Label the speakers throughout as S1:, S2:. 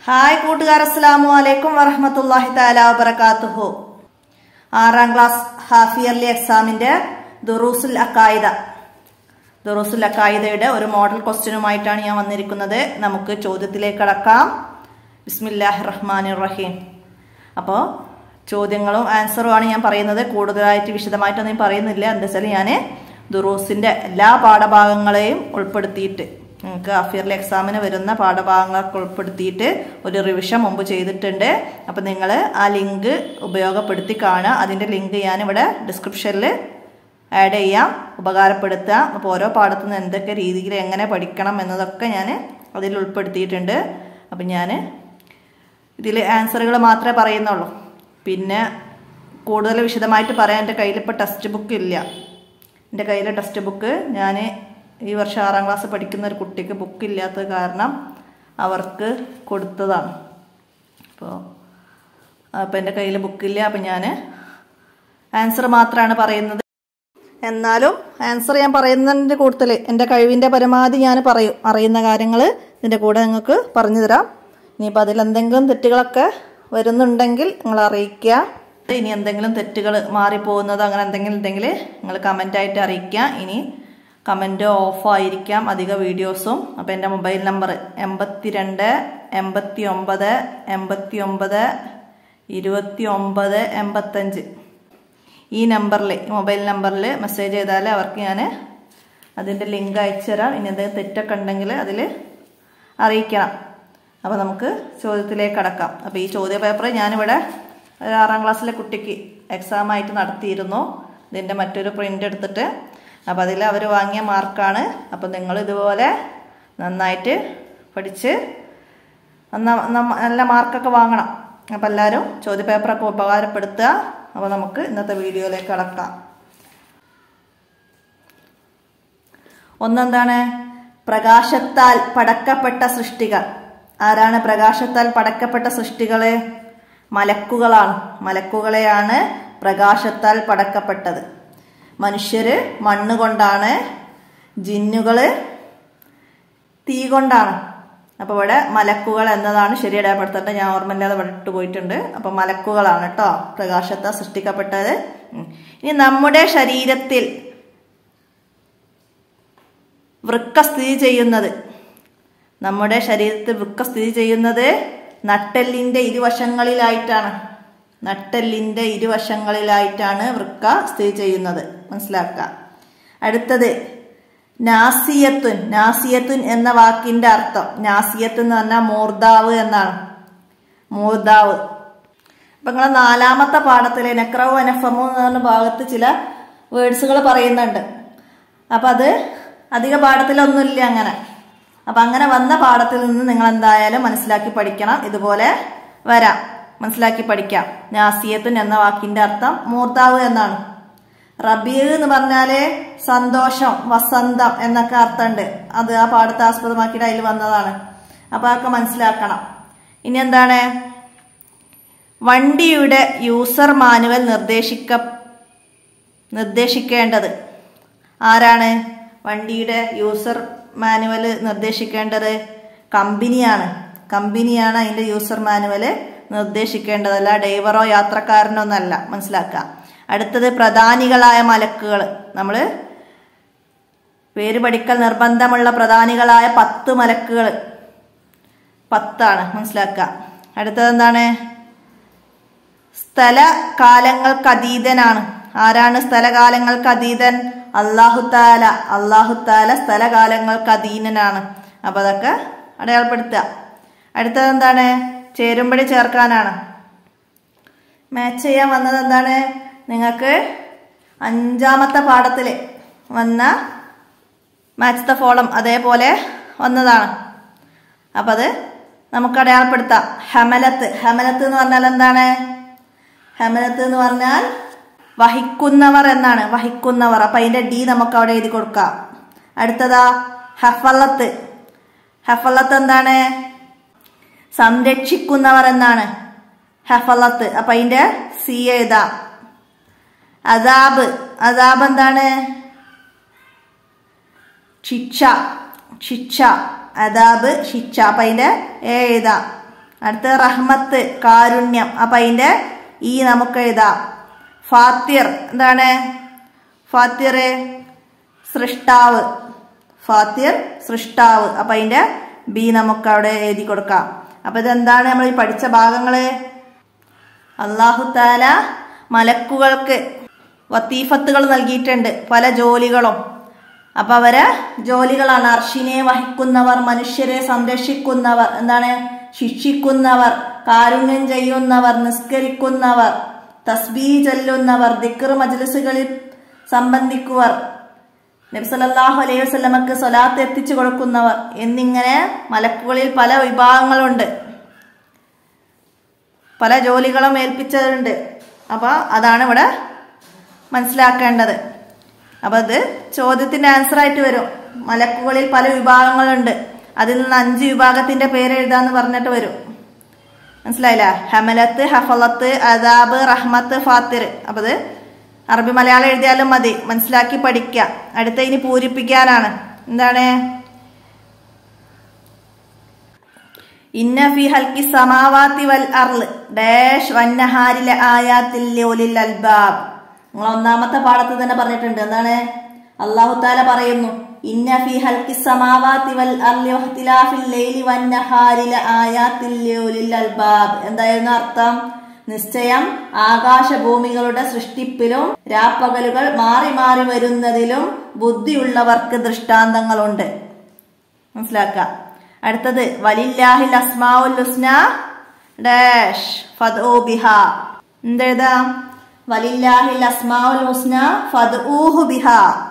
S1: hi കൂട്ടുകാർ അസ്സലാമു അലൈക്കും വറഹമത്തല്ലാഹി താല വബർക്കാത്തുഹു ആറാം ക്ലാസ് ഹാഫ് ഇയർലി എക്സാമിന്റെ ദുറൂസുൽ അക്കായിദ ദുറൂസുൽ അക്കായിദയുടെ ഒരു മോഡൽ ക്വസ്റ്റ്യനുമായിട്ടാണ് ഞാൻ വന്നിരിക്കുന്നത് നമുക്ക് ചോദ്യത്തിലേക്ക് കടക്കാം ബിസ്മില്ലാഹി റഹ്മാൻ റഹീം അപ്പോൾ ചോദ്യങ്ങളും ആൻസറുമാണ് ഞാൻ പറയുന്നത് കൂടുതലായിട്ട് വിശദമായിട്ടൊന്നും ഞാൻ പറയുന്നില്ല എന്താ വെച്ചാൽ ഞാൻ ദുറൂസിന്റെ എല്ലാ പാഠഭാഗങ്ങളെയും ഉൾപ്പെടുത്തിയിട്ട് നിങ്ങൾക്ക് അഫിയറിലെ എക്സാമിന് വരുന്ന പാഠഭാഗങ്ങളൊക്കെ ഉൾപ്പെടുത്തിയിട്ട് ഒരു റിവിഷൻ മുമ്പ് ചെയ്തിട്ടുണ്ട് അപ്പം നിങ്ങൾ ആ ലിങ്ക് ഉപയോഗപ്പെടുത്തി കാണുക അതിൻ്റെ ലിങ്ക് ഞാനിവിടെ ഡിസ്ക്രിപ്ഷനിൽ ആഡ് ചെയ്യാം ഉപകാരപ്പെടുത്തുക അപ്പോൾ ഓരോ പാഠത്തു നിന്ന് എന്തൊക്കെ രീതിയിൽ എങ്ങനെ പഠിക്കണം എന്നതൊക്കെ ഞാൻ അതിൽ ഉൾപ്പെടുത്തിയിട്ടുണ്ട് അപ്പം ഞാൻ ഇതിൽ ആൻസറുകൾ മാത്രമേ പറയുന്നുള്ളൂ പിന്നെ കൂടുതൽ വിശദമായിട്ട് പറയാൻ എൻ്റെ കയ്യിൽ ഇപ്പോൾ ടെക്സ്റ്റ് ബുക്ക് ഇല്ല എൻ്റെ കയ്യിൽ ടെക്സ്റ്റ് ബുക്ക് ഞാൻ ഈ വർഷം ആറാം ക്ലാസ് പഠിക്കുന്ന ഒരു കുട്ടിക്ക് ബുക്ക് ഇല്ലാത്തത് കാരണം അവർക്ക് കൊടുത്തതാണ് അപ്പോൾ അപ്പോൾ എൻ്റെ കയ്യിൽ ബുക്കില്ല അപ്പം ഞാൻ ആൻസർ മാത്രമാണ് പറയുന്നത് എന്നാലും ആൻസർ ഞാൻ പറയുന്നതിൻ്റെ കൂടുതൽ എൻ്റെ കഴിവിൻ്റെ പരമാവധി ഞാൻ പറയും അറിയുന്ന കാര്യങ്ങൾ ഇതിൻ്റെ കൂടെ നിങ്ങൾക്ക് പറഞ്ഞു തരാം ഇനിയിപ്പോൾ അതിലെന്തെങ്കിലും തെറ്റുകളൊക്കെ വരുന്നുണ്ടെങ്കിൽ നിങ്ങൾ അറിയിക്കുക ഇനി എന്തെങ്കിലും തെറ്റുകൾ മാറിപ്പോകുന്നതോ അങ്ങനെ എന്തെങ്കിലും ഉണ്ടെങ്കിൽ നിങ്ങൾ കമൻ്റായിട്ട് അറിയിക്കുക ഇനി കമൻറ്റ് ഓഫായിരിക്കാം അധിക വീഡിയോസും അപ്പോൾ എൻ്റെ മൊബൈൽ നമ്പർ എൺപത്തി രണ്ട് എൺപത്തി ഒമ്പത് എൺപത്തി ഒമ്പത് ഇരുപത്തി ഒമ്പത് എൺപത്തഞ്ച് ഈ നമ്പറിൽ മൊബൈൽ നമ്പറിൽ മെസ്സേജ് ചെയ്താൽ അവർക്ക് ഞാൻ അതിൻ്റെ ലിങ്ക് അയച്ചു തരാം ഇനി എന്തെങ്കിലും തെറ്റൊക്കെ ഉണ്ടെങ്കിൽ അതിൽ അറിയിക്കണം അപ്പോൾ നമുക്ക് ചോദ്യത്തിലേക്ക് കടക്കാം അപ്പോൾ ഈ ചോദ്യ പേപ്പർ ഞാനിവിടെ ഒരു ആറാം ക്ലാസ്സിലെ കുട്ടിക്ക് എക്സാം ആയിട്ട് നടത്തിയിരുന്നു ഇതിൻ്റെ മറ്റൊരു പ്രിൻ്റ് എടുത്തിട്ട് അപ്പോൾ അതിൽ അവർ വാങ്ങിയ മാർക്കാണ് അപ്പോൾ നിങ്ങൾ ഇതുപോലെ നന്നായിട്ട് പഠിച്ച് നല്ല മാർക്കൊക്കെ വാങ്ങണം അപ്പോൾ എല്ലാവരും ചോദ്യ പേപ്പറൊക്കെ ഉപകാരപ്പെടുത്തുക അപ്പോൾ നമുക്ക് ഇന്നത്തെ വീഡിയോയിലേക്ക് കടക്കാം ഒന്നെന്താണ് പ്രകാശത്താൽ പടക്കപ്പെട്ട സൃഷ്ടികൾ ആരാണ് പ്രകാശത്താൽ പടക്കപ്പെട്ട സൃഷ്ടികള് മലക്കുകളാണ് മലക്കുകളെയാണ് പ്രകാശത്താൽ പടക്കപ്പെട്ടത് മനുഷ്യര് മണ്ണ് കൊണ്ടാണ് ജിന്നുകള് തീ കൊണ്ടാണ് അപ്പോൾ ഇവിടെ മലക്കുകൾ എന്നതാണ് ശരി ഇടപെടുത്തേണ്ടത് ഞാൻ ഓർമ്മയില്ലാതെ വിട്ടു പോയിട്ടുണ്ട് അപ്പോൾ മലക്കുകളാണ് കേട്ടോ പ്രകാശത്താൽ സൃഷ്ടിക്കപ്പെട്ടത് ഇനി നമ്മുടെ ശരീരത്തിൽ വൃക്ക സ്ഥിതി ചെയ്യുന്നത് നമ്മുടെ ശരീരത്തിൽ വൃക്ക സ്ഥിതി ചെയ്യുന്നത് നട്ടെല്ലിന്റെ ഇരുവശങ്ങളിലായിട്ടാണ് നട്ടെല്ലിന്റെ ഇരുവശങ്ങളിലായിട്ടാണ് വൃക്ക സ്ഥിതി ചെയ്യുന്നത് മനസ്സിലാക്കുക അടുത്തത് നാസിയത്തുൻ നാസിയത്തുൻ എന്ന വാക്കിന്റെ അർത്ഥം നാസിയത്ത് എന്ന് പറഞ്ഞാൽ മൂർദാവ് എന്നാണ് മൂർദാവ് അപ്പൊ നിങ്ങളെ നാലാമത്തെ പാഠത്തിലെ നെക്രവ് അനഫമു എന്ന് പറഞ്ഞ ഭാഗത്ത് ചില വേർഡ്സുകൾ പറയുന്നുണ്ട് അപ്പൊ അത് അധിക പാഠത്തിലൊന്നുമില്ല അങ്ങനെ അപ്പൊ അങ്ങനെ വന്ന പാഠത്തിൽ നിന്ന് നിങ്ങൾ എന്തായാലും മനസ്സിലാക്കി പഠിക്കണം ഇതുപോലെ വരാം മനസ്സിലാക്കി പഠിക്കാം നാസിയത്തുൻ എന്ന വാക്കിന്റെ അർത്ഥം മൂർത്താവ് എന്നാണ് റബീർ എന്ന് പറഞ്ഞാല് സന്തോഷം വസന്തം എന്നൊക്കെ അർത്ഥമുണ്ട് അത് ആ പാഠത്തെ ആസ്പദമാക്കിയിട്ട് അതിൽ വന്നതാണ് അപ്പൊ അതൊക്കെ മനസ്സിലാക്കണം ഇനി എന്താണ് വണ്ടിയുടെ യൂസർ മാനുവൽ നിർദ്ദേശിക്ക നിർദ്ദേശിക്കേണ്ടത് ആരാണ് വണ്ടിയുടെ യൂസർ മാനുവൽ നിർദ്ദേശിക്കേണ്ടത് കമ്പനിയാണ് കമ്പനിയാണ് അതിന്റെ യൂസർ മാനുവൽ നിർദ്ദേശിക്കേണ്ടതല്ല ഡ്രൈവറോ യാത്രക്കാരനോ ഒന്നല്ല മനസ്സിലാക്കുക അടുത്തത് പ്രധാനികളായ മലക്കുകൾ നമ്മൾ പേര് പഠിക്കൽ നിർബന്ധമുള്ള പ്രധാനികളായ പത്ത് മലക്കുകൾ പത്താണ് മനസ്സിലാക്കുക അടുത്തത് എന്താണ് സ്ഥലകാലങ്ങൾക്ക് അതീതനാണ് ആരാണ് സ്ഥലകാലങ്ങൾക്ക് അതീതൻ അള്ളാഹുത്താല അള്ളാഹുത്താല സ്ഥലകാലങ്ങൾക്ക് അധീനനാണ് അപ്പൊ അതൊക്കെ അടയാളപ്പെടുത്തുക അടുത്തത് എന്താണ് ചേരുമ്പടി ചേർക്കാനാണ് മാച്ച് ചെയ്യാൻ വന്നത് എന്താണ് നിങ്ങൾക്ക് അഞ്ചാമത്തെ പാഠത്തിൽ വന്ന മാച്ച് ദ ഫോളം അതേപോലെ വന്നതാണ് അപ്പം അത് നമുക്ക് അടയാളപ്പെടുത്താം ഹമലത്ത് ഹമലത്ത് എന്ന് പറഞ്ഞാൽ എന്താണ് ഹമലത്ത് എന്ന് പറഞ്ഞാൽ വഹിക്കുന്നവർ എന്നാണ് വഹിക്കുന്നവർ അപ്പൊ അതിന്റെ ഡി നമുക്ക് അവിടെ എഴുതി കൊടുക്കാം അടുത്തതാ ഹഫലത്ത് ഹഫലത്ത് എന്താണ് സംരക്ഷിക്കുന്നവർ എന്നാണ് ഹഫലത്ത് അപ്പൊ അതിന്റെ സി എഴുതാം അതാബ് അതാബ് എന്താണ് ശിക്ഷ ശിക്ഷ അതാബ് ശിക്ഷ അപ്പൊ അതിന്റെ എ എഴുതാം അടുത്ത റഹ്മത്ത് കാരുണ്യം അപ്പൊ അതിന്റെ ഈ നമുക്ക് എഴുതാം ഫാത്തിർ എന്താണ് ഫാത്തിർ സൃഷ്ടാവ് ഫാത്തിർ സൃഷ്ടാവ് അപ്പൊ അതിന്റെ ബി നമുക്ക് അവിടെ എഴുതി കൊടുക്കാം അപ്പൊ ഇതെന്താണ് നമ്മൾ ഈ പഠിച്ച ഭാഗങ്ങള് അള്ളാഹു താല മലക്കുകൾക്ക് വത്തീഫത്തുകൾ നൽകിയിട്ടുണ്ട് പല ജോലികളും അപ്പൊ അവരെ ജോലികളാണ് അർഷിനെ വഹിക്കുന്നവർ മനുഷ്യരെ സംരക്ഷിക്കുന്നവർ എന്താണ് ശിക്ഷിക്കുന്നവർ കാരുണ്യം ചെയ്യുന്നവർ നിസ്കരിക്കുന്നവർ തസ്ബീ ചൊല്ലുന്നവർ ദിക്കർ മജ്ലിസുകളിൽ സംബന്ധിക്കുവർ നബ്സലല്ലാഹു അലൈഹി വസ്ലമക്ക് സ്വലാത്ത് എത്തിച്ചു കൊടുക്കുന്നവർ എന്നിങ്ങനെ മലക്കുകളിൽ പല വിഭാഗങ്ങളുണ്ട് പല ജോലികളും ഏൽപ്പിച്ചതുണ്ട് അപ്പൊ അതാണ് ഇവിടെ മനസ്സിലാക്കേണ്ടത് അപ്പൊ അത് ചോദ്യത്തിന്റെ ആൻസർ ആയിട്ട് വരും മലക്കുകളിൽ പല വിഭാഗങ്ങളുണ്ട് അതിൽ നിന്ന് അഞ്ച് വിഭാഗത്തിന്റെ പേര് എഴുതാന്ന് പറഞ്ഞിട്ട് വരും മനസ്സിലായില്ല ഹമലത്ത് ഹഫലത്ത് അദാബ് റഹ്മത്ത് ഫാത്തിർ അപ്പൊ അത് അറബി മലയാളം എഴുതിയാലും മതി മനസ്സിലാക്കി പഠിക്കുക അടുത്ത ഇനി പൂരിപ്പിക്കാനാണ് എന്താണ് ഇന്ന ഫി ഹൽക്കി സമാവാത്തി വൽ അർള് ഡാഷ് വന്നഹാരിലെ ആയാത്തിൽ അൽബാബ് നിങ്ങൾ ഒന്നാമത്തെ പാഠത്ത് തന്നെ പറഞ്ഞിട്ടുണ്ട് എന്താണ് അള്ളാഹു താല പറയുന്നു ഇന്ന ഫി ഹൽക്കി സമാവാത്തി വൽ അർളി വഖ്തിലാഫിൽ ലൈലി വന്നഹാരിലെ ആയാത്തിൽ അൽബാബ് എന്തായിരുന്നു അർത്ഥം നിശ്ചയം ആകാശഭൂമികളുടെ സൃഷ്ടിപ്പിലും രാപ്പകലുകൾ മാറി മാറി വരുന്നതിലും ബുദ്ധിയുള്ളവർക്ക് ദൃഷ്ടാന്തങ്ങളുണ്ട് മനസ്സിലാക്ക അടുത്തത് വലില്ലാഹിൽ അസ്മാഉൽ ഹുസ്ന ഡാഷ് ഫദ്ഊ ബിഹ എന്തെഴുതാ വലില്ലാഹിൽ അസ്മാഉൽ ഹുസ്ന ഫദ്ഊഹു ബിഹ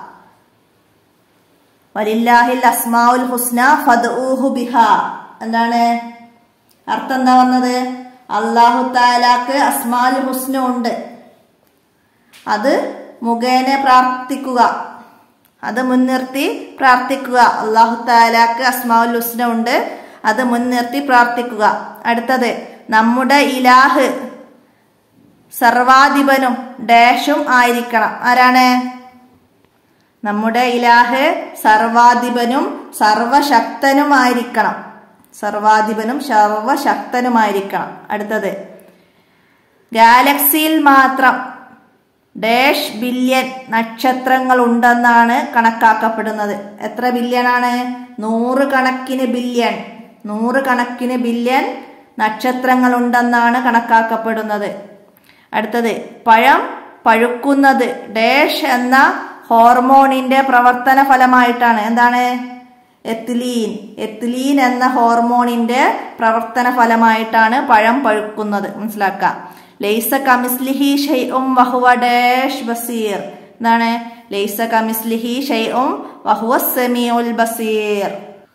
S1: വലില്ലാഹിൽ അസ്മാഉൽ ഹുസ്ന ഫദ്ഊഹു ബിഹ എന്താണ് അർത്ഥം എന്താ വന്നത് അള്ളാഹു താലാക്ക് അസ്മാൽ ഹുസ്ന ഉണ്ട് അത് മുഖേന പ്രാർത്ഥിക്കുക അത് മുൻനിർത്തി പ്രാർത്ഥിക്കുക അള്ളാഹു താലാക്ക് അസ്മാഉൽ ഹുസ്ന ഉണ്ട് അത് മുൻനിർത്തി പ്രാർത്ഥിക്കുക അടുത്തത് നമ്മുടെ ഇലാഹ് സർവാധിപനും ഡാഷും ആയിരിക്കണം ആരാണ് നമ്മുടെ ഇലാഹ് സർവാധിപനും സർവശക്തനുമായിരിക്കണം സർവാധിപനും സർവശക്തനുമായിരിക്കണം അടുത്തത് ഗാലക്സിയിൽ മാത്രം ഡാഷ് ബില്യൺ നക്ഷത്രങ്ങൾ ഉണ്ടെന്നാണ് കണക്കാക്കപ്പെടുന്നത് എത്ര ബില്യൺ ആണ് നൂറ് കണക്കിന് ബില്യൺ നൂറ് കണക്കിന് ബില്യൺ നക്ഷത്രങ്ങൾ ഉണ്ടെന്നാണ് കണക്കാക്കപ്പെടുന്നത് അടുത്തത് പഴം പഴുക്കുന്നത് ഡാഷ് എന്ന ഹോർമോണിന്റെ പ്രവർത്തന ഫലമായിട്ടാണ് എന്താണ് എത്തിലീൻ എത്തിലീൻ എന്ന ഹോർമോണിന്റെ പ്രവർത്തന ഫലമായിട്ടാണ് പഴം പഴുക്കുന്നത് മനസ്സിലാക്കുക ലൈസ കമിസ്ലിഹി ഷൈഉം വഹുവ ഡാഷ് ബസീർ എന്താണ് ലൈസ കമിസ്ലിഹി ഷൈഉം വഹുവ സമീഉൽ ബസീർ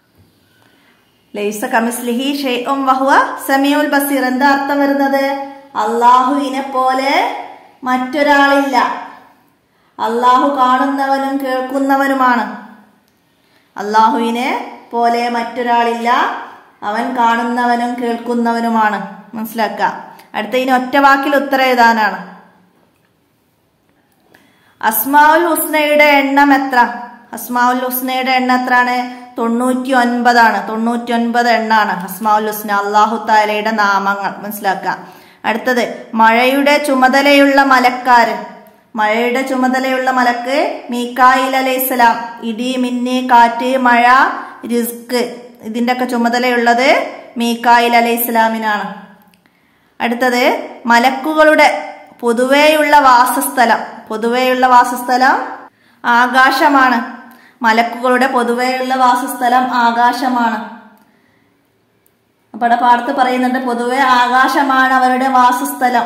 S1: ലൈസ കമിസ്ലിഹി ഷൈഉം വഹുവ സമീഉൽ ബസീർ എന്താ അർത്ഥം വരുന്നത് അള്ളാഹുവിനെ പോലെ മറ്റൊരാളില്ല അള്ളാഹു കാണുന്നവനും കേൾക്കുന്നവനുമാണ് അള്ളാഹുവിനെ പോലെ മറ്റൊരാളില്ല അവൻ കാണുന്നവനും കേൾക്കുന്നവനുമാണ് മനസ്സിലാക്കുക അടുത്ത ഇനി ഒറ്റ വാക്കിൽ ഉത്തരം എഴുതാനാണ് അസ്മാഉൽ ഹുസ്നയുടെ എണ്ണം എത്ര അസ്മാഉൽ ഹുസ്നയുടെ എണ്ണം എത്രയാണ് തൊണ്ണൂറ്റി ഒൻപതാണ് തൊണ്ണൂറ്റി ഒൻപത് എണ്ണാണ് അസ്മാഉൽ ഹുസ്ന അള്ളാഹു താലയുടെ നാമങ്ങൾ മനസ്സിലാക്കുക അടുത്തത് മഴയുടെ ചുമതലയുള്ള മലക്കാര് മഴയുടെ ചുമതലയുള്ള മലക്ക് മീക്കായിൽ അലൈഹിസ്സലാം ഇടി മിന്ന് കാറ്റ് മഴ റിസ്ക് ഇതിന്റെ ഒക്കെ ചുമതലയുള്ളത് മീക്കായിൽ അലൈഹിസ്സലാമിനാണ് അടുത്തത് മലക്കുകളുടെ പൊതുവേയുള്ള വാസസ്ഥലം പൊതുവേയുള്ള വാസസ്ഥലം ആകാശമാണ് മലക്കുകളുടെ പൊതുവേയുള്ള വാസസ്ഥലം ആകാശമാണ് അപ്പൊ ഇവിടെ പാടത്ത് പറയുന്നുണ്ട് പൊതുവെ ആകാശമാണ് അവരുടെ വാസസ്ഥലം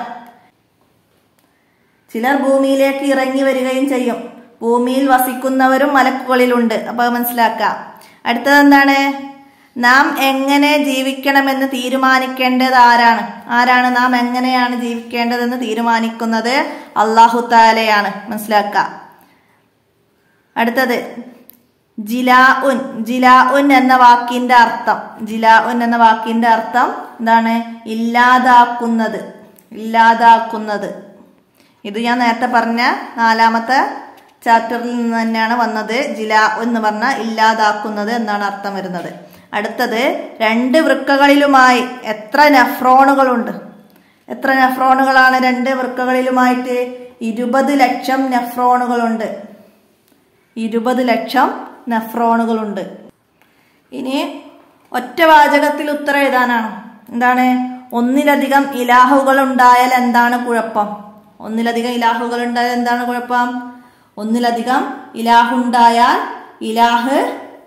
S1: ചിലർ ഭൂമിയിലേക്ക് ഇറങ്ങി വരികയും ചെയ്യും ഭൂമിയിൽ വസിക്കുന്നവരും മലക്കുകളിലുണ്ട് അപ്പൊ അത് മനസ്സിലാക്കാം അടുത്തത് എന്താണ് നാം എങ്ങനെ ജീവിക്കണമെന്ന് തീരുമാനിക്കേണ്ടത് ആരാണ് ആരാണ് നാം എങ്ങനെയാണ് ജീവിക്കേണ്ടതെന്ന് തീരുമാനിക്കുന്നത് അള്ളാഹു താലയാണ് മനസ്സിലാക്കുക അടുത്തത് ജിലാ ഉൻ ജിലാ ഉൻ എന്ന വാക്കിന്റെ അർത്ഥം ജിലാ ഉൻ എന്ന വാക്കിന്റെ അർത്ഥം എന്താണ് ഇല്ലാതാക്കുന്നത് ഇല്ലാതാക്കുന്നത് ഇത് ഞാൻ നേരത്തെ പറഞ്ഞ നാലാമത്തെ ചാപ്റ്ററിൽ നിന്ന് തന്നെയാണ് വന്നത് ജില എന്ന് പറഞ്ഞ ഇല്ലാതാക്കുന്നത് എന്നാണ് അർത്ഥം വരുന്നത് അടുത്തത് രണ്ട് വൃക്കകളിലുമായി എത്ര നെഫ്രോണുകളുണ്ട് എത്ര നെഫ്രോണുകളാണ് രണ്ട് വൃക്കകളിലുമായിട്ട് ഇരുപത് ലക്ഷം നെഫ്രോണുകളുണ്ട് ഇരുപത് ലക്ഷം നെഫ്രോണുകളുണ്ട് ഇനി ഒറ്റ വാചകത്തിൽ ഉത്തരം എഴുതാനാണ് എന്താണ് ഒന്നിലധികം ഇലാഹുകൾ ഉണ്ടായാൽ എന്താണ് കുഴപ്പം ഒന്നിലധികം ഇലാഹുകൾ ഉണ്ടായാൽ എന്താണ് കുഴപ്പം ഒന്നിലധികം ഇലാഹുണ്ടായാൽ ഇലാഹ്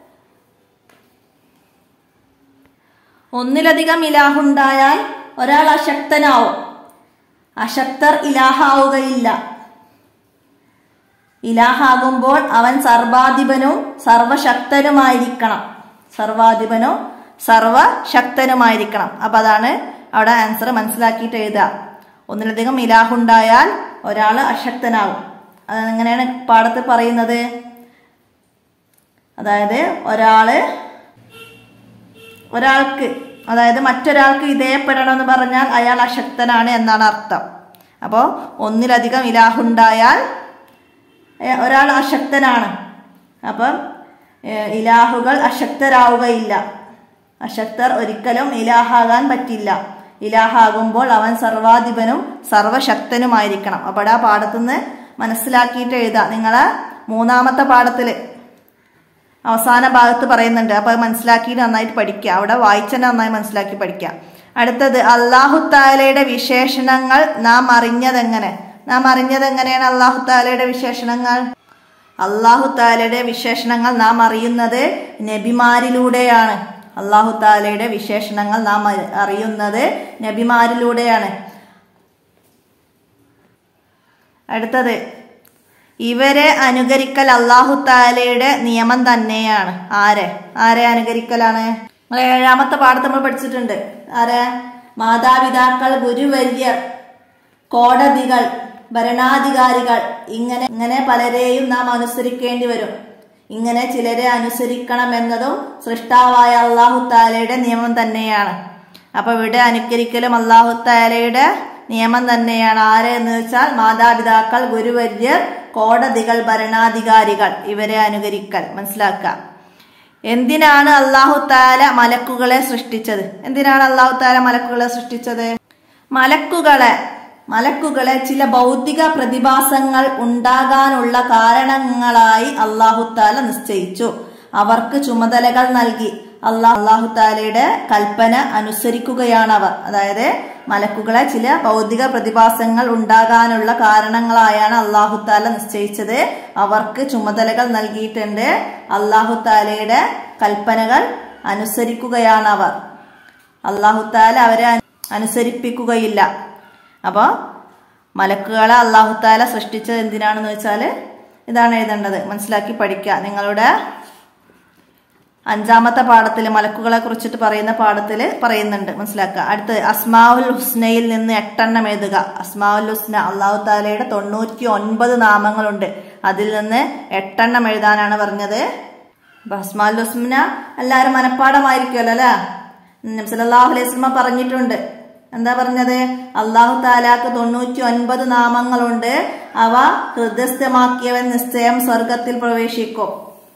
S1: ഒന്നിലധികം ഇലാഹുണ്ടായാൽ ഒരാൾ അശക്തനാവും അശക്തർ ഇലാഹാവുകയില്ല ഇലാഹാകുമ്പോൾ അവൻ സർവാധിപനും സർവശക്തനുമായിരിക്കണം സർവാധിപനും സർവശക്തനുമായിരിക്കണം അപ്പൊ അതാണ് അവിടെ ആൻസർ മനസ്സിലാക്കിയിട്ട് എഴുതുക ഒന്നിലധികം ഇലാഹുണ്ടായാൽ ഒരാൾ അശക്തനാകും അതെങ്ങനെയാണ് പാഠത്തിൽ പറയുന്നത് അതായത് ഒരാള് ഒരാൾക്ക് അതായത് മറ്റൊരാൾക്ക് വിധേയപ്പെടണമെന്ന് പറഞ്ഞാൽ അയാൾ അശക്തനാണ് എന്നാണ് അർത്ഥം അപ്പോൾ ഒന്നിലധികം ഇലാഹുണ്ടായാൽ ഏ, ഒരാൾ അശക്തനാണ് അപ്പം ഏ, ഇലാഹുകൾ അശക്തരാവുകയില്ല അശക്തർ ഒരിക്കലും ഇലാഹാകാൻ പറ്റില്ല ഇലാഹാകുമ്പോൾ അവൻ സർവാധിപനും സർവശക്തനുമായിരിക്കണം അപ്പോൾ ആ പാഠത്തുനിന്ന് മനസ്സിലാക്കിയിട്ട് എഴുതാം നിങ്ങളെ മൂന്നാമത്തെ പാഠത്തിൽ അവസാന ഭാഗത്ത് പറയുന്നുണ്ട് അപ്പൊ അത് മനസ്സിലാക്കിയിട്ട് നന്നായിട്ട് പഠിക്കുക അവിടെ വായിച്ചന്നെ നന്നായി മനസ്സിലാക്കി പഠിക്കുക അടുത്തത് അള്ളാഹു താലയുടെ വിശേഷണങ്ങൾ നാം അറിഞ്ഞതെങ്ങനെ നാം അറിഞ്ഞത് എങ്ങനെയാണ് അള്ളാഹു താലയുടെ വിശേഷണങ്ങൾ അള്ളാഹു താലയുടെ വിശേഷണങ്ങൾ നാം അറിയുന്നത് നബിമാരിലൂടെയാണ് അള്ളാഹു താലയുടെ വിശേഷണങ്ങൾ നാം അറി- അറിയുന്നത് നബിമാരിലൂടെയാണ് അടുത്തത് ഇവരെ അനുകരിക്കൽ അള്ളാഹു താലയുടെ നിയമം തന്നെയാണ് ആരെ ആരെ അനുകരിക്കലാണ് നമ്മൾ ഏഴാമത്തെ പാഠത്ത് നമ്മൾ പഠിച്ചിട്ടുണ്ട് ആരെ മാതാപിതാക്കൾ ഗുരുവര്യർ കോടതികൾ ഭരണാധികാരികൾ ഇങ്ങനെ ഇങ്ങനെ പലരെയും നാം അനുസരിക്കേണ്ടി വരും ഇങ്ങനെ ചിലരെ അനുസരിക്കണമെന്നതും സൃഷ്ടാവായ അള്ളാഹു താലയുടെ നിയമം തന്നെയാണ് അപ്പൊ ഇവിടെ അനുകരിക്കലും അള്ളാഹു താലയുടെ നിയമം തന്നെയാണ് ആരെ എന്ന് വെച്ചാൽ മാതാപിതാക്കൾ ഗുരുവര്യർ കോടതികൾ ഭരണാധികാരികൾ ഇവരെ അനുകരിക്കൽ മനസ്സിലാക്കുക എന്തിനാണ് അള്ളാഹു താല മലക്കുകളെ സൃഷ്ടിച്ചത് എന്തിനാണ് അള്ളാഹു താല മലക്കുകളെ സൃഷ്ടിച്ചത് മലക്കുകളെ മലക്കുകളെ ചില ഭൗതിക പ്രതിഭാസങ്ങൾ ഉണ്ടാകാനുള്ള കാരണങ്ങളായി അള്ളാഹു താല നിശ്ചയിച്ചു അവർക്ക് ചുമതലകൾ നൽകി അള്ളാഹ് അള്ളാഹു താലയുടെ കൽപ്പന അനുസരിക്കുകയാണ് അവർ അതായത് മലക്കുകളെ ചില ഭൗതിക പ്രതിഭാസങ്ങൾ ഉണ്ടാകാനുള്ള കാരണങ്ങളായാണ് അള്ളാഹു താല നിശ്ചയിച്ചത് അവർക്ക് ചുമതലകൾ നൽകിയിട്ടുണ്ട് അള്ളാഹു താലയുടെ കൽപ്പനകൾ അനുസരിക്കുകയാണ് അവർ അള്ളാഹു താല അവരെ അനു- അനുസരിപ്പിക്കുകയില്ല അപ്പോൾ മലക്കുകളെ അള്ളാഹു താല സൃഷ്ടിച്ചത് എന്തിനാണെന്ന് വെച്ചാൽ ഇതാണ് എഴുതേണ്ടത് മനസ്സിലാക്കി പഠിക്കുക നിങ്ങളുടെ അഞ്ചാമത്തെ പാഠത്തിൽ മലക്കുകളെ കുറിച്ചിട്ട് പറയുന്ന പാഠത്തിൽ പറയുന്നുണ്ട് മനസ്സിലാക്കുക അടുത്ത് അസ്മാവുൽ ഹുസ്നയിൽ നിന്ന് എട്ടെണ്ണം എഴുതുക അസ്മാവുൽ ഹുസ്ന അള്ളാഹു താലയുടെ തൊണ്ണൂറ്റി ഒൻപത് നാമങ്ങളുണ്ട് അതിൽ നിന്ന് എട്ടെണ്ണം എഴുതാനാണ് പറഞ്ഞത് അപ്പൊ അസ്മാവുൽ ഹുസ്ന എല്ലാവരും മനഃപ്പാടമായിരിക്കുമല്ലോ അല്ലേ നബ്സലാഹു അലൈഹി സ്വലമ പറഞ്ഞിട്ടുണ്ട് എന്താ പറഞ്ഞത് അള്ളാഹു താലാക്ക് തൊണ്ണൂറ്റി ഒൻപത് നാമങ്ങളുണ്ട് അവ ഹൃദയസ്ഥമാക്കിയവൻ നിശ്ചയം സ്വർഗത്തിൽ പ്രവേശിക്കും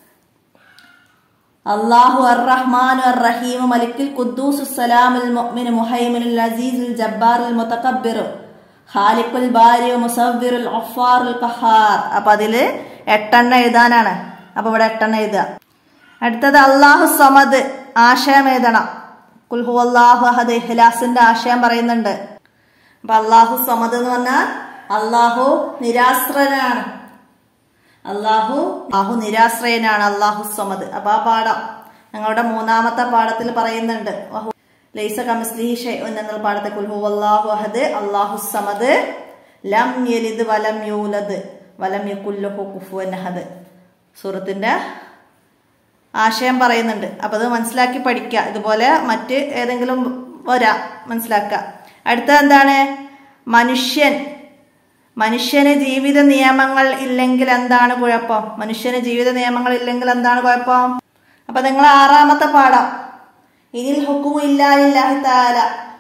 S1: അള്ളാഹു അർ റഹ്മാനു അർ റഹീം മലിക്കിൽ ഖുദ്ദൂസ് സലാമുൽ മുഅ്മിൻ മുഹൈമിനുൽ അസീസുൽ ജബ്ബാറുൽ മുതകബ്ബിർ ഖാലിഖുൽ ബാരി മുസവ്വിറുൽ ഗഫാറുൽ ഖഹാർ അപ്പൊ അതില് എട്ടെണ്ണം എഴുതാനാണ് അപ്പൊ ഇവിടെ എട്ടെണ്ണം എഴുതുക അടുത്തത് അള്ളാഹു സമദ് ആശയം എഴുതണം കുൽഹു അള്ളാഹു അഹദ് ഇഖ്ലാസിന്റെ ആശയം പറയുന്നുണ്ട് അപ്പൊ അള്ളാഹു സമദ് എന്ന് പറഞ്ഞാൽ അള്ളാഹു നിരാശ്രനാണ് അള്ളാഹു അള്ളാഹു നിരാശ്രയനാണ് അള്ളാഹു സമദ് അപ്പൊ ആ പാഠം ഞങ്ങളുടെ മൂന്നാമത്തെ പാഠത്തിൽ പറയുന്നുണ്ട് വഹു ലൈസ കമിസ്ലിഹി ഷൈഉൻ എന്നുള്ള പാഠത്തെ കുൽഹു അല്ലാഹു അഹദ് അള്ളാഹു സമദ് ലം യലിദ് വലം യൂലദ് വലം യകുല്ലഹു കുഫുവൻ അഹദ് സൂറത്തിന്റെ ആശയം പറയുന്നുണ്ട് അപ്പൊ അത് മനസ്സിലാക്കി പഠിക്കുക ഇതുപോലെ മറ്റ് ഏതെങ്കിലും വരാ മനസ്സിലാക്കുക അടുത്തത് എന്താണ് മനുഷ്യൻ മനുഷ്യന് ജീവിത നിയമങ്ങൾ ഇല്ലെങ്കിൽ എന്താണ് കുഴപ്പം മനുഷ്യന് ജീവിത നിയമങ്ങൾ ഇല്ലെങ്കിൽ എന്താണ് കുഴപ്പം അപ്പൊ നിങ്ങൾ ആറാമത്തെ പാഠം ഇനിൽ ഹുക്കും ഇല്ലാലില്ലാഹി താല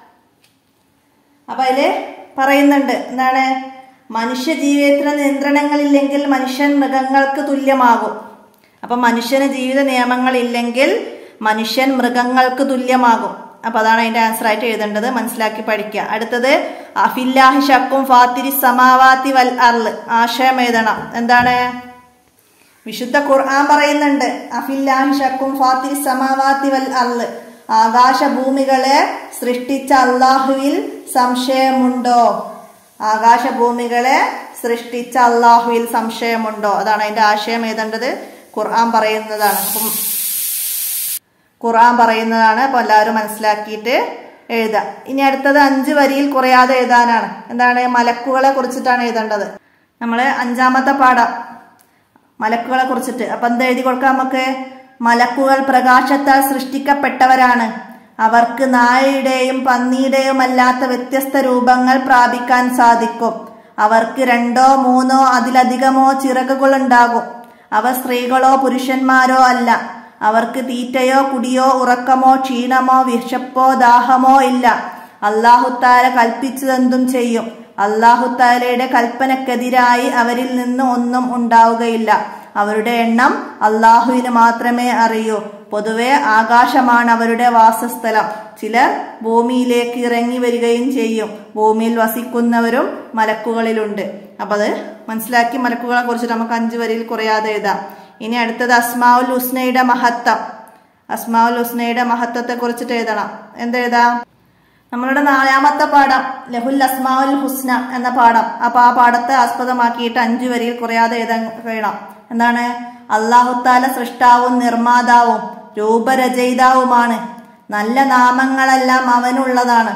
S1: അപ്പൊ അതില് പറയുന്നുണ്ട് എന്താണ് മനുഷ്യ ജീവിതത്തിന് നിയന്ത്രണങ്ങളില്ലെങ്കിൽ മനുഷ്യൻ മൃഗങ്ങൾക്ക് തുല്യമാകും അപ്പൊ മനുഷ്യന് ജീവിത നിയമങ്ങൾ ഇല്ലെങ്കിൽ മനുഷ്യൻ മൃഗങ്ങൾക്ക് തുല്യമാകും അപ്പൊ അതാണ് അതിന്റെ ആൻസർ ആയിട്ട് എഴുതേണ്ടത് മനസ്സിലാക്കി പഠിക്കുക അടുത്തത് അഫില്ലാഹി ഷക്കും ഫാത്തിരി സമാവാത്തി വൽ അർള് ആശയം എഴുതണം എന്താണ് വിശുദ്ധ ഖുർആൻ പറയുന്നുണ്ട് അഫില്ലാഹി ഷക്കും ഫാത്തിരി സമാവാത്തി വൽ അർള് ആകാശഭൂമികളെ സൃഷ്ടിച്ച അള്ളാഹുവിൽ സംശയമുണ്ടോ ആകാശഭൂമികളെ സൃഷ്ടിച്ച അള്ളാഹുവിൽ സംശയമുണ്ടോ അതാണ് അതിന്റെ ആശയം എഴുതേണ്ടത് ഖുർആൻ പറയുന്നതാണ് അപ്പം ഖുർആൻ പറയുന്നതാണ് അപ്പൊ എല്ലാവരും മനസ്സിലാക്കിയിട്ട് എഴുതാം ഇനി അടുത്തത് അഞ്ച് വരിയിൽ കുറയാതെ എഴുതാനാണ് എന്താണ് മലക്കുകളെ കുറിച്ചിട്ടാണ് എഴുതേണ്ടത് നമ്മള് അഞ്ചാമത്തെ പാഠം മലക്കുകളെ കുറിച്ചിട്ട് അപ്പൊ എന്താ എഴുതി കൊടുക്കാം നമുക്ക് മലക്കുകൾ പ്രകാശത്താൽ സൃഷ്ടിക്കപ്പെട്ടവരാണ് അവർക്ക് നായയുടെയും പന്നിയുടെയും അല്ലാത്ത വ്യത്യസ്ത രൂപങ്ങൾ പ്രാപിക്കാൻ സാധിക്കും അവർക്ക് രണ്ടോ മൂന്നോ അതിലധികമോ ചിറകുകൾ ഉണ്ടാകും അവ സ്ത്രീകളോ പുരുഷന്മാരോ അല്ല അവർക്ക് തീറ്റയോ കുടിയോ ഉറക്കമോ ക്ഷീണമോ വിശപ്പോ ദാഹമോ ഇല്ല അള്ളാഹുത്താല കൽപ്പിച്ചതെന്തും ചെയ്യും അള്ളാഹുത്താലയുടെ കൽപ്പനക്കെതിരായി അവരിൽ നിന്ന് ഒന്നും ഉണ്ടാവുകയില്ല അവരുടെ എണ്ണം അള്ളാഹുവിന് മാത്രമേ അറിയൂ പൊതുവെ ആകാശമാണ് അവരുടെ വാസസ്ഥലം ചിലർ ഭൂമിയിലേക്ക് ഇറങ്ങി വരികയും ചെയ്യും ഭൂമിയിൽ വസിക്കുന്നവരും മലക്കുകളിലുണ്ട് അപ്പൊ അത് മനസ്സിലാക്കി മലക്കുകളെ കുറിച്ച് നമുക്ക് അഞ്ചു വരിയിൽ കുറയാതെ എഴുതാം ഇനി അടുത്തത് അസ്മാഉൽ ഹുസ്നയുടെ മഹത്വം അസ്മാഉൽ ഹുസ്നയുടെ മഹത്വത്തെ കുറിച്ചിട്ട് എഴുതണം എന്തെഴുതാം നമ്മളുടെ നാലാമത്തെ പാഠം ലഹുൽ അസ്മാഉൽ ഹുസ്ന എന്ന പാഠം അപ്പൊ ആ പാഠത്തെ ആസ്പദമാക്കിയിട്ട് അഞ്ചു വരിയിൽ കുറയാതെ എഴുതാൻ കഴിയണം എന്താണ് അള്ളാഹുത്താല സൃഷ്ടാവും നിർമ്മാതാവും രൂപരചയിതാവുമാണ് നല്ല നാമങ്ങളെല്ലാം അവനുള്ളതാണ്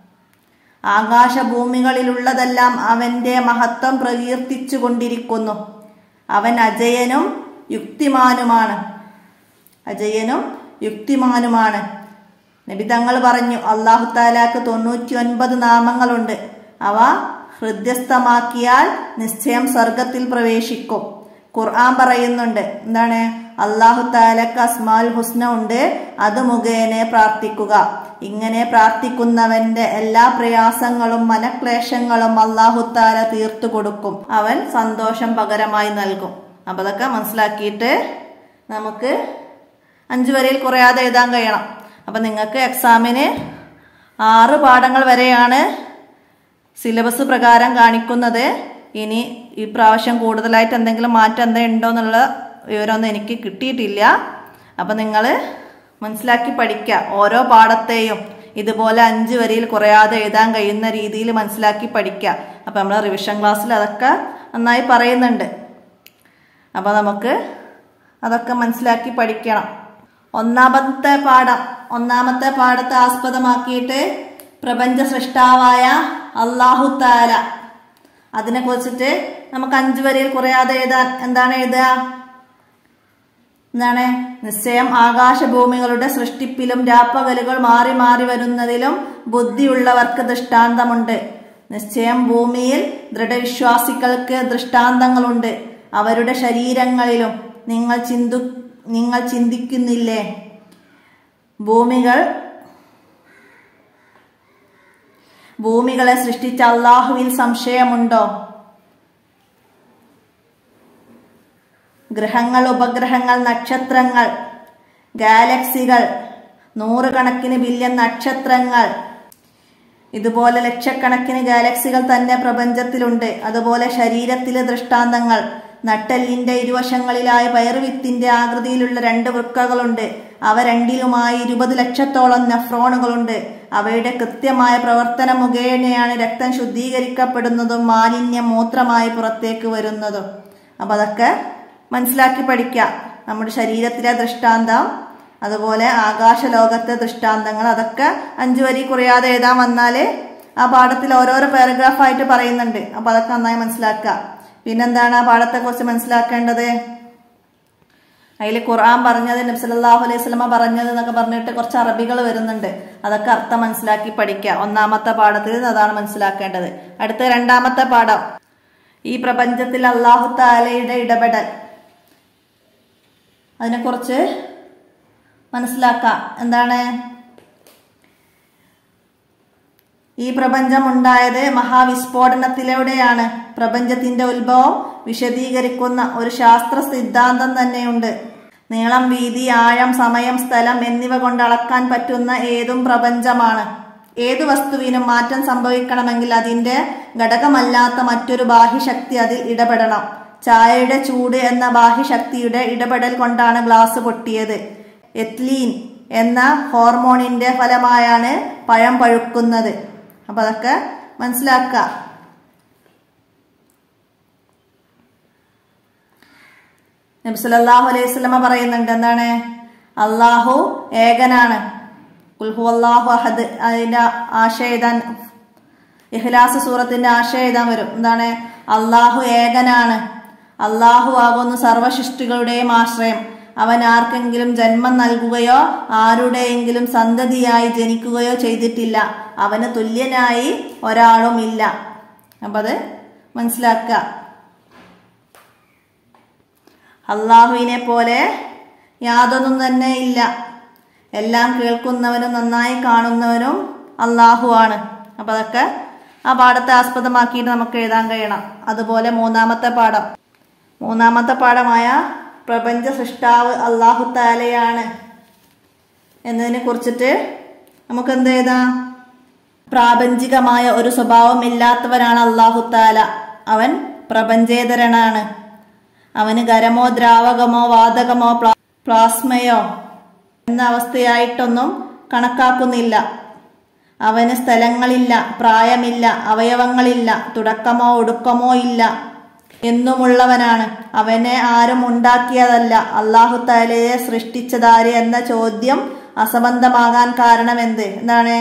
S1: ആകാശഭൂമികളിലുള്ളതെല്ലാം അവന്റെ മഹത്വം പ്രകീർത്തിച്ചു കൊണ്ടിരിക്കുന്നു അവൻ അജയനും യുക്തിമാനുമാണ് അജയനും യുക്തിമാനുമാണ് നബി തങ്ങൾ പറഞ്ഞു അള്ളാഹു താലാക്ക് തൊണ്ണൂറ്റി ഒൻപത് നാമങ്ങളുണ്ട് അവ ഹൃദ്യസ്ഥമാക്കിയാൽ നിശ്ചയം സ്വർഗത്തിൽ പ്രവേശിക്കും ഖുർആൻ പറയുന്നുണ്ട് എന്താണ് അള്ളാഹു താലക്ക് അസ്മാൽ ഹുസ്ന ഉണ്ട് അത് മുഖേന പ്രാർത്ഥിക്കുക ഇങ്ങനെ പ്രാർത്ഥിക്കുന്നവന്റെ എല്ലാ പ്രയാസങ്ങളും മനക്ലേശങ്ങളും അള്ളാഹു താല തീർത്തു കൊടുക്കും അവൻ സന്തോഷം പകരമായി നൽകും അപ്പൊ അതൊക്കെ മനസ്സിലാക്കിയിട്ട് നമുക്ക് അഞ്ചു വരയിൽ കുറയാതെ എഴുതാൻ കഴിയണം അപ്പൊ നിങ്ങൾക്ക് എക്സാമിന് ആറ് പാഠങ്ങൾ വരെയാണ് സിലബസ് പ്രകാരം കാണിക്കുന്നത് ഇനി ഈ പ്രാവശ്യം കൂടുതലായിട്ട് എന്തെങ്കിലും മാറ്റം എന്തെങ്കിലും ഉണ്ടോ എന്നുള്ള വിവരമൊന്നും എനിക്ക് കിട്ടിയിട്ടില്ല അപ്പം നിങ്ങൾ മനസ്സിലാക്കി പഠിക്കുക ഓരോ പാഠത്തെയും ഇതുപോലെ അഞ്ച് വരിയിൽ കുറയാതെ എഴുതാൻ കഴിയുന്ന രീതിയിൽ മനസ്സിലാക്കി പഠിക്കുക അപ്പം നമ്മൾ റിവിഷൻ ക്ലാസ്സിൽ അതൊക്കെ നന്നായി പറയുന്നുണ്ട് അപ്പോൾ നമുക്ക് അതൊക്കെ മനസ്സിലാക്കി പഠിക്കണം ഒന്നാമത്തെ പാഠം ഒന്നാമത്തെ പാഠത്തെ ആസ്പദമാക്കിയിട്ട് പ്രപഞ്ച സൃഷ്ടാവായ അള്ളാഹു താല അതിനെ കുറിച്ചിട്ട് നമുക്ക് അഞ്ചു വരിയിൽ കുറയാതെ എഴുതാൻ എന്താണ് എഴുതുക എന്താണ് നിശ്ചയം ആകാശഭൂമികളുടെ സൃഷ്ടിപ്പിലും രാപ്പകലുകൾ മാറി മാറി വരുന്നതിലും ബുദ്ധിയുള്ളവർക്ക് ദൃഷ്ടാന്തമുണ്ട് നിശ്ചയം ഭൂമിയിൽ ദൃഢവിശ്വാസികൾക്ക് ദൃഷ്ടാന്തങ്ങളുണ്ട് അവരുടെ ശരീരങ്ങളിലും നിങ്ങൾ ചിന്തു നിങ്ങൾ ചിന്തിക്കുന്നില്ലേ ഭൂമികൾ ഭൂമികളെ സൃഷ്ടിച്ച അള്ളാഹുവിൽ സംശയമുണ്ടോ ഗ്രഹങ്ങൾ ഉപഗ്രഹങ്ങൾ നക്ഷത്രങ്ങൾ ഗാലക്സികൾ നൂറുകണക്കിന് ബില്യൺ നക്ഷത്രങ്ങൾ ഇതുപോലെ ലക്ഷക്കണക്കിന് ഗാലക്സികൾ തന്നെ പ്രപഞ്ചത്തിലുണ്ട് അതുപോലെ ശരീരത്തിലെ ദൃഷ്ടാന്തങ്ങൾ നട്ടെല്ലിന്റെ ഇരുവശങ്ങളിലായി പയറുവിത്തിന്റെ ആകൃതിയിലുള്ള രണ്ട് വൃക്കകളുണ്ട് അവ രണ്ടിലുമായി ഇരുപത് ലക്ഷത്തോളം നെഫ്രോണുകളുണ്ട് അവയുടെ കൃത്യമായ പ്രവർത്തനം മുഖേനയാണ് രക്തം ശുദ്ധീകരിക്കപ്പെടുന്നതും മാലിന്യം മൂത്രമായി പുറത്തേക്ക് വരുന്നതും അപ്പൊ അതൊക്കെ മനസ്സിലാക്കി പഠിക്കുക നമ്മുടെ ശരീരത്തിലെ ദൃഷ്ടാന്തം അതുപോലെ ആകാശലോകത്തെ ദൃഷ്ടാന്തങ്ങൾ അതൊക്കെ അഞ്ചു വരി കുറയാതെ എഴുതാൻ വന്നാല് ആ പാഠത്തിൽ ഓരോരോ പാരഗ്രാഫായിട്ട് പറയുന്നുണ്ട് അപ്പൊ അതൊക്കെ നന്നായി മനസ്സിലാക്കുക പിന്നെന്താണ് ആ പാഠത്തെ കുറിച്ച് മനസ്സിലാക്കേണ്ടത് അതിൽ ഖുർആൻ പറഞ്ഞത് നബ്സല്ലാഹു അലൈഹി സ്വലമ പറഞ്ഞത് എന്നൊക്കെ പറഞ്ഞിട്ട് കുറച്ച് അറബികൾ വരുന്നുണ്ട് അതൊക്കെ അർത്ഥം മനസ്സിലാക്കി പഠിക്കുക ഒന്നാമത്തെ പാഠത്തിൽ നിന്ന് അതാണ് മനസ്സിലാക്കേണ്ടത് അടുത്ത രണ്ടാമത്തെ പാഠം ഈ പ്രപഞ്ചത്തിൽ അള്ളാഹു താലയുടെ ഇടപെടൽ അതിനെക്കുറിച്ച് മനസ്സിലാക്കാം എന്താണ് ഈ പ്രപഞ്ചം ഉണ്ടായത് മഹാവിസ്ഫോടനത്തിലൂടെയാണ് പ്രപഞ്ചത്തിന്റെ ഉത്ഭവം വിശദീകരിക്കുന്ന ഒരു ശാസ്ത്ര സിദ്ധാന്തം തന്നെയുണ്ട് നീളം വീതി ആഴം സമയം സ്ഥലം എന്നിവ കൊണ്ട് അളക്കാൻ പറ്റുന്ന ഏതും പ്രപഞ്ചമാണ് ഏതു വസ്തുവിനും മാറ്റം സംഭവിക്കണമെങ്കിൽ അതിന്റെ ഘടകമല്ലാത്ത മറ്റൊരു ബാഹ്യശക്തി അതിൽ ഇടപെടണം ചായയുടെ ചൂട് എന്ന ബാഹ്യശക്തിയുടെ ഇടപെടൽ കൊണ്ടാണ് ഗ്ലാസ് പൊട്ടിയത് എത്ലീൻ എന്ന ഹോർമോണിന്റെ ഫലമായാണ് പഴം പഴുക്കുന്നത് അപ്പൊ അതൊക്കെ മനസ്സിലാക്കുക നബ്സലാഹു അലൈഹി സ്വലമ പറയുന്നുണ്ട് എന്താണ് അള്ളാഹു ഏകനാണ് കുൽഹു അള്ളാഹു അഹദ് അതിന്റെ ആശയം എഴുതാൻ ഇഹ്ലാസ് സൂറത്തിന്റെ ആശയം എഴുതാൻ വരും എന്താണ് അള്ളാഹു ഏകനാണ് അള്ളാഹു ആകുന്നു സർവസൃഷ്ടികളുടെയും ആശ്രയം അവൻ ആർക്കെങ്കിലും ജന്മം നൽകുകയോ ആരുടെയെങ്കിലും സന്തതിയായി ജനിക്കുകയോ ചെയ്തിട്ടില്ല അവന് തുല്യനായി ഒരാളും ഇല്ല അപ്പൊ അത് മനസ്സിലാക്കുക അള്ളാഹുവിനെ പോലെ യാതൊന്നും തന്നെ ഇല്ല എല്ലാം കേൾക്കുന്നവനും നന്നായി കാണുന്നവനും അള്ളാഹു ആണ് അപ്പൊ അതൊക്കെ ആ പാഠത്തെ ആസ്പദമാക്കിയിട്ട് നമുക്ക് എഴുതാൻ കഴിയണം അതുപോലെ മൂന്നാമത്തെ പാഠം മൂന്നാമത്തെ പാഠമായ പ്രപഞ്ച സൃഷ്ടാവ് അള്ളാഹു താലയാണ് എന്നതിനെ കുറിച്ചിട്ട് നമുക്ക് എന്ത് എഴുതാം പ്രാപഞ്ചികമായ ഒരു സ്വഭാവം ഇല്ലാത്തവനാണ് അള്ളാഹു താല അവൻ പ്രപഞ്ചേതരനാണ് അവന് ഖരമോ ദ്രാവകമോ വാതകമോ പ്ലാ- പ്ലാസ്മയോ എന്ന അവസ്ഥയായിട്ടൊന്നും കണക്കാക്കുന്നില്ല അവന് സ്ഥലങ്ങളില്ല പ്രായമില്ല അവയവങ്ങളില്ല തുടക്കമോ ഒടുക്കമോ ഇല്ല എന്നുമുള്ളവനാണ് അവനെ ആരും ഉണ്ടാക്കിയതല്ല അള്ളാഹു താലയെ സൃഷ്ടിച്ചതാര് എന്ന ചോദ്യം അസംബന്ധമാകാൻ കാരണമെന്ത് എന്താണ്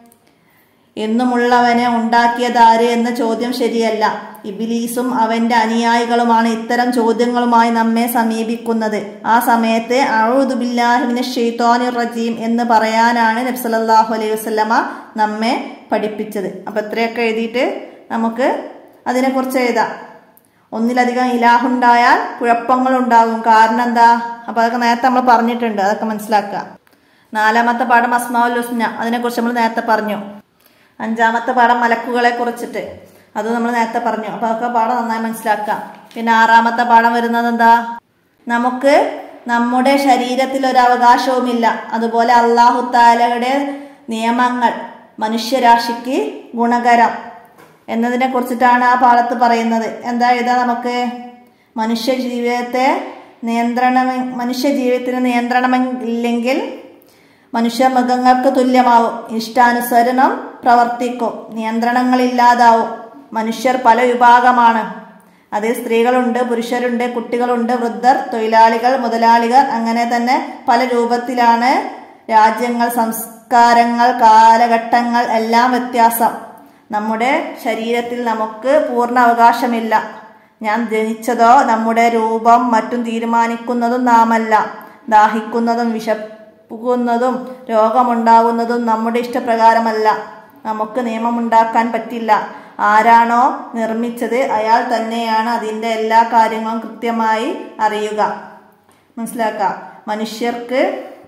S1: എന്നുമുള്ളവനെ ഉണ്ടാക്കിയതാര് എന്ന ചോദ്യം ശരിയല്ല ഇബിലീസും അവന്റെ അനുയായികളുമാണ് ഇത്തരം ചോദ്യങ്ങളുമായി നമ്മെ സമീപിക്കുന്നത് ആ സമയത്ത് അഴുദുബില്ലാഹിമിന് ഷെയ്ത്തോനി റജീം എന്ന് പറയാനാണ് നബ്സലല്ലാഹു അലൈഹി വസ്ലമ നമ്മെ പഠിപ്പിച്ചത് അപ്പൊ ഇത്രയൊക്കെ എഴുതിയിട്ട് നമുക്ക് അതിനെക്കുറിച്ച് എഴുതാം ഒന്നിലധികം ഇലാഹുണ്ടായാൽ കുഴപ്പങ്ങൾ ഉണ്ടാകും കാരണം എന്താ അപ്പൊ അതൊക്കെ നേരത്തെ നമ്മൾ പറഞ്ഞിട്ടുണ്ട് അതൊക്കെ മനസ്സിലാക്കുക നാലാമത്തെ പാഠം അസ്മാവുൽ ഹുസ്ന അതിനെക്കുറിച്ച് നമ്മൾ നേരത്തെ പറഞ്ഞു അഞ്ചാമത്തെ പാഠം മലക്കുകളെ കുറിച്ചിട്ട് അത് നമ്മൾ നേരത്തെ പറഞ്ഞു അപ്പൊ അതൊക്കെ പാഠം നന്നായി മനസ്സിലാക്കാം പിന്നെ ആറാമത്തെ പാഠം വരുന്നത് എന്താ നമുക്ക് നമ്മുടെ ശരീരത്തിൽ ഒരു അവകാശവുമില്ല അതുപോലെ അള്ളാഹു താലയുടെ നിയമങ്ങൾ മനുഷ്യരാശിക്ക് ഗുണകരം എന്നതിനെ കുറിച്ചിട്ടാണ് ആ പാഠത്ത് പറയുന്നത് എന്താ ഇതാ നമുക്ക് മനുഷ്യ ജീവിതത്തെ നിയന്ത്രണം മനുഷ്യ ജീവിതത്തിന് നിയന്ത്രണമില്ലെങ്കിൽ മനുഷ്യ മൃഗങ്ങൾക്ക് തുല്യമാവും ഇഷ്ടാനുസരണം പ്രവർത്തിക്കും നിയന്ത്രണങ്ങളില്ലാതാവും മനുഷ്യർ പല വിഭാഗമാണ് അതിൽ സ്ത്രീകളുണ്ട് പുരുഷരുണ്ട് കുട്ടികളുണ്ട് വൃദ്ധർ തൊഴിലാളികൾ മുതലാളികൾ അങ്ങനെ തന്നെ പല രൂപത്തിലാണ് രാജ്യങ്ങൾ സംസ്കാരങ്ങൾ കാലഘട്ടങ്ങൾ എല്ലാം വ്യത്യാസം നമ്മുടെ ശരീരത്തിൽ നമുക്ക് പൂർണ്ണ അവകാശമില്ല ഞാൻ ജനിച്ചതോ നമ്മുടെ രൂപം മറ്റും തീരുമാനിക്കുന്നതും നാമല്ല ദാഹിക്കുന്നതും വിശപ്പുന്നതും രോഗമുണ്ടാകുന്നതും നമ്മുടെ ഇഷ്ടപ്രകാരമല്ല നമുക്ക് നിയമമുണ്ടാക്കാൻ പറ്റില്ല ആരാണോ നിർമ്മിച്ചത് അയാൾ തന്നെയാണ് അതിൻ്റെ എല്ലാ കാര്യങ്ങളും കൃത്യമായി അറിയുക മനസ്സിലാക്കുക മനുഷ്യർക്ക്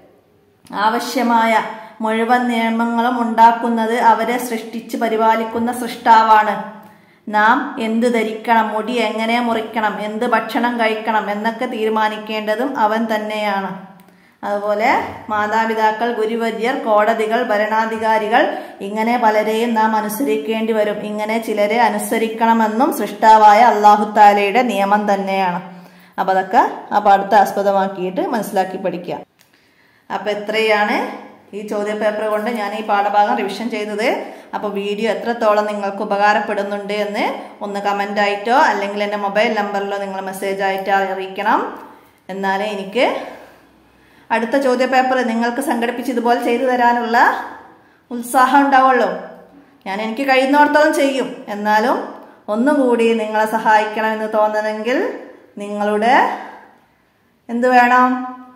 S1: ആവശ്യമായ മുഴുവൻ നിയമങ്ങളും ഉണ്ടാക്കുന്നത് അവരെ സൃഷ്ടിച്ച് പരിപാലിക്കുന്ന സൃഷ്ടാവാണ് നാം എന്ത് ധരിക്കണം മുടി എങ്ങനെ മുറിക്കണം എന്ത് ഭക്ഷണം കഴിക്കണം എന്നൊക്കെ തീരുമാനിക്കേണ്ടതും അവൻ തന്നെയാണ് അതുപോലെ മാതാപിതാക്കൾ ഗുരുവര്യർ കോടതികൾ ഭരണാധികാരികൾ ഇങ്ങനെ പലരെയും നാം അനുസരിക്കേണ്ടി വരും ഇങ്ങനെ ചിലരെ അനുസരിക്കണമെന്നും സൃഷ്ടാവായ അള്ളാഹുത്താലയുടെ നിയമം തന്നെയാണ് അപ്പം അതൊക്കെ ആ പാഠത്തെ ആസ്പദമാക്കിയിട്ട് മനസ്സിലാക്കി പഠിക്കുക അപ്പം എത്രയാണ് ഈ ചോദ്യ പേപ്പർ കൊണ്ട് ഞാൻ ഈ പാഠഭാഗം റിവിഷൻ ചെയ്തത് അപ്പോൾ വീഡിയോ എത്രത്തോളം നിങ്ങൾക്ക് ഉപകാരപ്പെടുന്നുണ്ട് എന്ന് ഒന്ന് കമൻ്റ് ആയിട്ടോ അല്ലെങ്കിൽ എൻ്റെ മൊബൈൽ നമ്പറിലോ നിങ്ങൾ മെസ്സേജ് ആയിട്ടോ അറിയിക്കണം എന്നാലേ എനിക്ക് അടുത്ത ചോദ്യ പേപ്പർ നിങ്ങൾക്ക് സംഘടിപ്പിച്ച് ഇതുപോലെ ചെയ്തു തരാനുള്ള ഉത്സാഹം ഉണ്ടാവുള്ളൂ ഞാൻ എനിക്ക് കഴിയുന്നിടത്തോളം ചെയ്യും എന്നാലും ഒന്നുകൂടി നിങ്ങളെ സഹായിക്കണമെന്ന് തോന്നണമെങ്കിൽ നിങ്ങളുടെ എന്ത് വേണം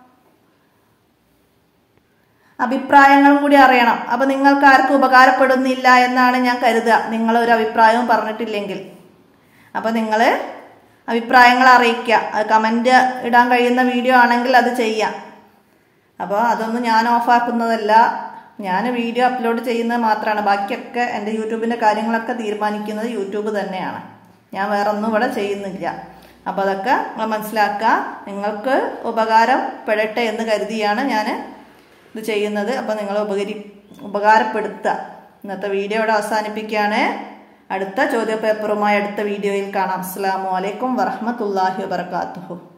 S1: അഭിപ്രായങ്ങളും കൂടി അറിയണം അപ്പൊ നിങ്ങൾക്ക് ആർക്കും ഉപകാരപ്പെടുന്നില്ല എന്നാണ് ഞാൻ കരുതുക നിങ്ങൾ ഒരു അഭിപ്രായവും പറഞ്ഞിട്ടില്ലെങ്കിൽ അപ്പൊ നിങ്ങൾ അഭിപ്രായങ്ങൾ അറിയിക്കുക അത് കമന്റ് ഇടാൻ കഴിയുന്ന വീഡിയോ ആണെങ്കിൽ അത് ചെയ്യാം അപ്പോൾ അതൊന്നും ഞാൻ ഓഫാക്കുന്നതല്ല ഞാൻ വീഡിയോ അപ്ലോഡ് ചെയ്യുന്നത് മാത്രമാണ് ബാക്കിയൊക്കെ എൻ്റെ യൂട്യൂബിൻ്റെ കാര്യങ്ങളൊക്കെ തീരുമാനിക്കുന്നത് യൂട്യൂബ് തന്നെയാണ് ഞാൻ വേറെ ഒന്നും ഇവിടെ ചെയ്യുന്നില്ല അപ്പോൾ അതൊക്കെ നിങ്ങൾ മനസ്സിലാക്കുക നിങ്ങൾക്ക് ഉപകാരപ്പെടട്ടെ എന്ന് കരുതിയാണ് ഞാൻ ഇത് ചെയ്യുന്നത് അപ്പോൾ നിങ്ങൾ ഉപകരി ഉപകാരപ്പെടുത്തുക ഇന്നത്തെ വീഡിയോ ഇവിടെ അവസാനിപ്പിക്കുകയാണ് അടുത്ത ചോദ്യപേപ്പറുമായി അടുത്ത വീഡിയോയിൽ കാണാം അസ്സാം വലൈക്കും വറഹമത്തല്ലാഹി വാത്തു